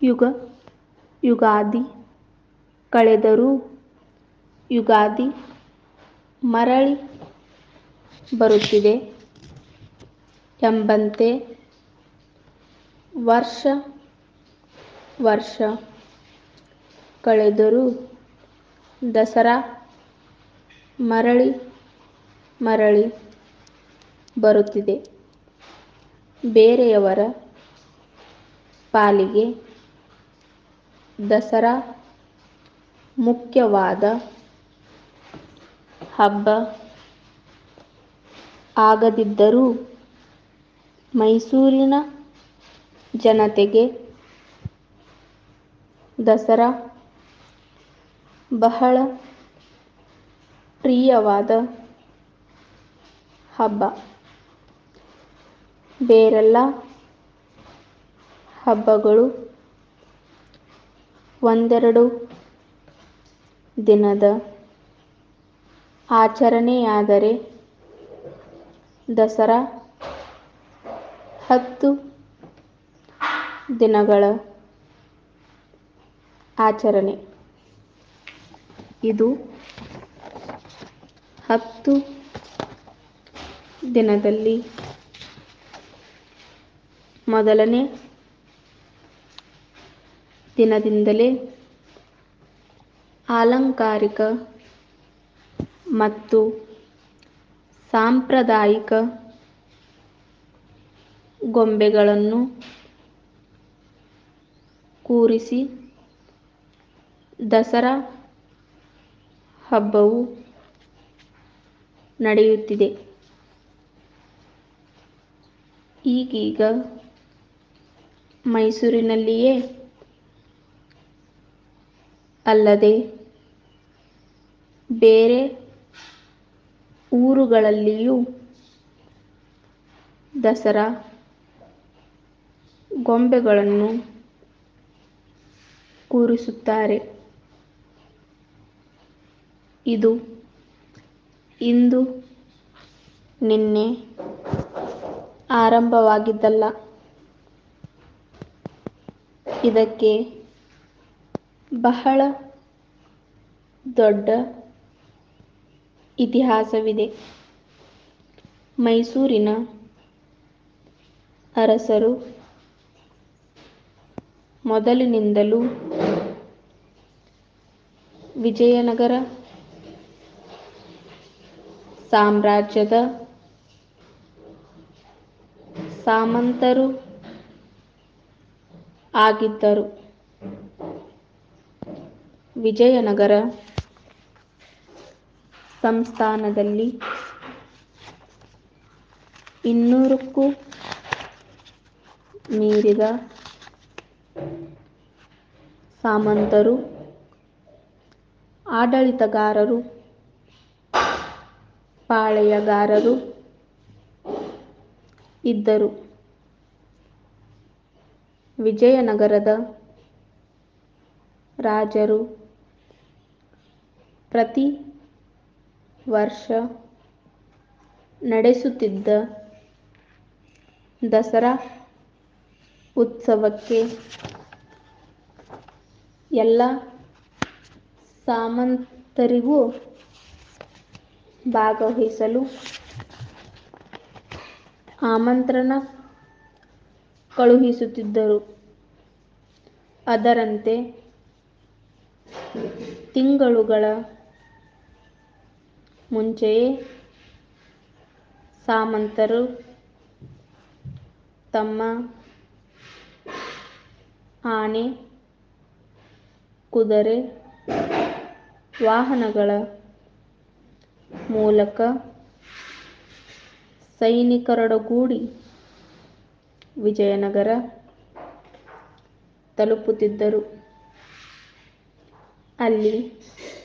ಯುಗ ಯುಗಾದಿ ಕಳೆದರೂ ಯುಗಾದಿ ಮರಳಿ ಬರುತ್ತಿದೆ ಎಂಬಂತೆ ವರ್ಷ ವರ್ಷ ಕಳೆದರೂ ದಸರಾ ಮರಳಿ ಮರಳಿ ಬರುತ್ತಿದೆ ಬೇರೆಯವರ ಪಾಲಿಗೆ ದಸರಾ ಮುಖ್ಯವಾದ ಹಬ್ಬ ಆಗದಿದ್ದರೂ ಮೈಸೂರಿನ ಜನತೆಗೆ ದಸರಾ ಬಹಳ ಪ್ರಿಯವಾದ ಹಬ್ಬ ಬೇರೆಲ್ಲ ಹಬ್ಬಗಳು ಒಂದೆರಡು ದಿನದ ಆಚರಣೆಯಾದರೆ ದಸರಾ ಹತ್ತು ದಿನಗಳ ಆಚರಣೆ ಇದು ಹತ್ತು ದಿನದಲ್ಲಿ ಮೊದಲನೇ ದಿನದಿಂದಲೇ ಅಲಂಕಾರಿಕ ಮತ್ತು ಸಾಂಪ್ರದಾಯಿಕ ಗೊಂಬೆಗಳನ್ನು ಕೂರಿಸಿ ದಸರಾ ಹಬ್ಬವು ನಡೆಯುತ್ತಿದೆ ಈಗೀಗ ಮೈಸೂರಿನಲ್ಲಿಯೇ ಅಲ್ಲದೆ ಬೇರೆ ಊರುಗಳಲ್ಲಿಯೂ ದಸರಾ ಗೊಂಬೆಗಳನ್ನು ಕೂರಿಸುತ್ತಾರೆ ಇದು ಇಂದು ನಿನ್ನೆ ಆರಂಭವಾಗಿದ್ದಲ್ಲ ಇದಕ್ಕೆ ಬಹಳ ದೊಡ್ಡ ಇತಿಹಾಸವಿದೆ ಮೈಸೂರಿನ ಅರಸರು ಮೊದಲಿನಿಂದಲೂ ವಿಜಯನಗರ ಸಾಮ್ರಾಜ್ಯದ ಸಾಮಂತರು ಆಗಿದ್ದರು ವಿಜಯನಗರ ಸಂಸ್ಥಾನದಲ್ಲಿ ಇನ್ನೂರಕ್ಕೂ ಮೀರಿದ ಸಾಮಂತರು ಆಡಳಿತಗಾರರು ಪಾಳೆಯಗಾರರು ಇದ್ದರು ವಿಜಯನಗರದ ರಾಜರು ಪ್ರತಿ ವರ್ಷ ನಡೆಸುತ್ತಿದ್ದ ದಸರಾ ಉತ್ಸವಕ್ಕೆ ಎಲ್ಲ ಸಾಮಂತರಿಗೂ ಭಾಗವಹಿಸಲು ಆಮಂತ್ರಣ ಕಳುಹಿಸುತ್ತಿದ್ದರು ಅದರಂತೆ ತಿಂಗಳುಗಳ ಮುಂಚೆಯೇ ಸಾಮಂತರು ತಮ್ಮ ಆನೆ ಕುದುರೆ ವಾಹನಗಳ ಮೂಲಕ ಸೈನಿಕರೊಡಗೂಡಿ ವಿಜಯನಗರ ತಲುಪುತ್ತಿದ್ದರು ಅಲ್ಲಿ